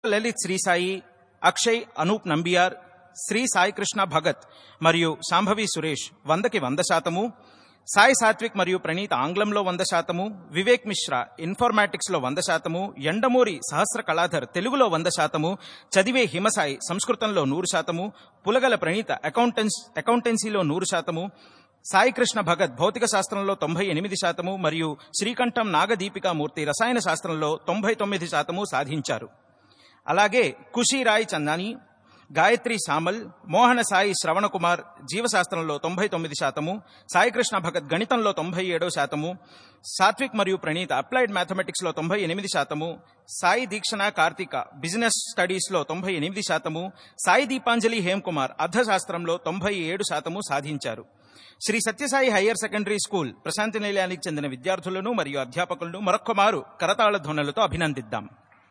లలిత్ శ్రీ సాయి అక్షయ్ అనూప్ నంబియార్ శ్రీ సాయికృష్ణ భగత్ మరియు శాంభవి సురేష్ వందకి వంద శాతము సాయి సాత్విక్ మరియు ప్రణీత్ ఆంగ్లంలో వంద శాతము వివేక్ మిశ్రా ఇన్ఫర్మాటిక్స్ లో వంద శాతము ఎండమూరి సహస్ర కళాధర్ తెలుగులో వంద శాతము చదివే హిమసాయి సంస్కృతంలో నూరు శాతము పులగల ప్రణీత అకౌంటెన్స్ అకౌంటెన్సీలో నూరు శాతము సాయికృష్ణ భగత్ భౌతిక శాస్త్రంలో తొంభై ఎనిమిది శాతము మరియు శ్రీకంఠం నాగదీపికామూర్తి రసాయన శాస్త్రంలో తొంభై తొమ్మిది శాతము సాధించారు అలాగే కుషిరాయ్ చందాని గాయత్రి సామల్ మోహన సాయి శ్రవణ కుమార్ జీవశాస్త్రంలో తొంభై తొమ్మిది శాతము సాయికృష్ణ భగత్ గణితంలో తొంభై ఏడో శాతము సాత్విక్ మరియు ప్రణీత్ అప్లైడ్ మ్యాథమెటిక్స్ లో తొంభై ఎనిమిది శాతము సాయి దీక్షణ కార్తిక బిజినెస్ స్టడీస్ లో తొంభై ఎనిమిది శాతము సాయి దీపాంజలి హేమ్కుమార్ అర్థశాస్త్రంలో తొంభై ఏడు శాతము సాధించారు Shri Sathya Sai higher secondary school Prasanthi నిలయానికి చెందిన విద్యార్థులను మరియు అధ్యాపకులను మరొక్క మారు కరతాళ ధ్వనులతో అభినందిద్దాం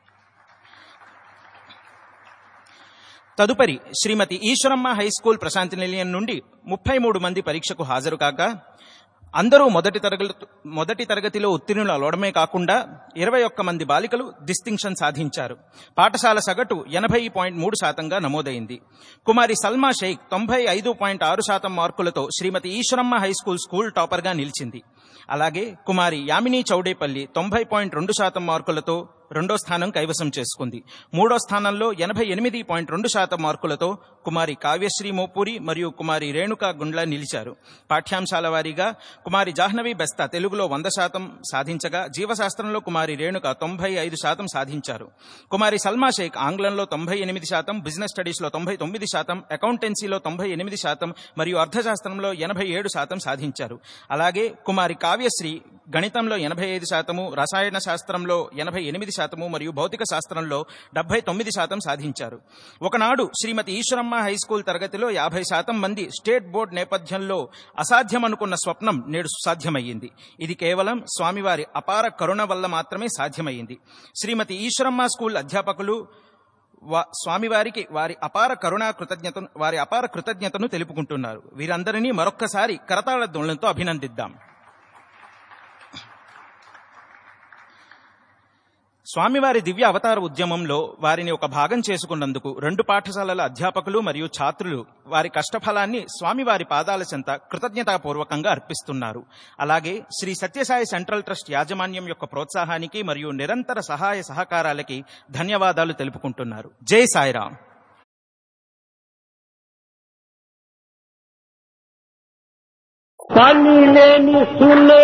తదుపరి శ్రీమతి ఈశ్వరమ్మ హై స్కూల్ ప్రశాంతి నిలయం నుండి ముప్పై మూడు మంది పరీక్షకు హాజరు కాగా అందరూ మొదటి తరగతి మొదటి తరగతిలో ఉత్తీర్ణులు అవడమే కాకుండా ఇరవై ఒక్క మంది బాలికలు డిస్టింక్షన్ సాధించారు పాఠశాల సగటు ఎనభై పాయింట్ మూడు శాతంగా నమోదైంది కుమారి సల్మా షేక్ తొంభై ఐదు పాయింట్ ఆరు శాతం మార్కులతో Shrimati Easwaramma high school school టాపర్గా నిలిచింది అలాగే కుమారి యామిని చౌడేపల్లి తొంభై పాయింట్ రెండు శాతం మార్కులతో రెండో స్థానం కైవసం చేసుకుంది మూడో స్థానంలో ఎనభై ఎనిమిది పాయింట్ రెండు శాతం మార్కులతో కుమారి కావ్యశ్రీ మోపూరి మరియు కుమారి రేణుకా గుండ్ల నిలిచారు పాఠ్యాంశాల వారీగా కుమారి జాహ్నవి బెస్తా తెలుగులో వంద శాతం సాధించగా జీవశాస్త్రంలో కుమారి రేణుక తొంభై ఐదు శాతం సాధించారు కుమారి సల్మా షేక్ ఆంగ్లంలో తొంభై ఎనిమిది శాతం బిజినెస్ స్టడీస్లో తొంభై తొమ్మిది శాతం అకౌంటెన్సీలో తొంభై ఎనిమిది శాతం మరియు అర్థశాస్త్రంలో ఎనభై ఏడు శాతం సాధించారు అలాగే కుమారి కావ్యశ్రీ గణితంలో ఎనభై ఐదు శాతము రసాయన శాస్త్రంలో ఎనభై ఎనిమిది శాతము మరియు భౌతిక శాస్త్రంలో డెబ్బై తొమ్మిది శాతం సాధించారు ఒకనాడు శ్రీమతి ఈశ్వరమ్మ హై స్కూల్ తరగతిలో యాభై శాతం మంది స్టేట్ బోర్డు నేపథ్యంలో అసాధ్యమనుకున్న స్వప్నం నేడు సాధ్యమయ్యింది ఇది కేవలం స్వామివారి అపార కరుణ వల్ల మాత్రమే సాధ్యమయ్యింది శ్రీమతి ఈశ్వరమ్మ స్కూల్ అధ్యాపకులు వా- స్వామివారికి వారి అపార కరుణా కృతజ్ఞతను వారి అపార కృతజ్ఞతను తెలుపుకుంటున్నారు వీరందరినీ మరొక్కసారి కరతాళ ధ్వనులతో అభినందిద్దాం స్వామివారి దివ్య అవతార ఉద్యమంలో వారిని ఒక భాగం చేసుకున్నందుకు రెండు పాఠశాలల అధ్యాపకులు మరియు ఛాత్రులు వారి కష్టఫలాన్ని స్వామివారి పాదాల చెంత కృతజ్ఞతాపూర్వకంగా అర్పిస్తున్నారు అలాగే శ్రీ సత్యసాయి సెంట్రల్ ట్రస్ట్ యాజమాన్యం యొక్క ప్రోత్సాహానికి మరియు నిరంతర సహాయ సహకారాలకి ధన్యవాదాలు తెలుపుకుంటున్నారు జై సాయిరాం పని లేని సులే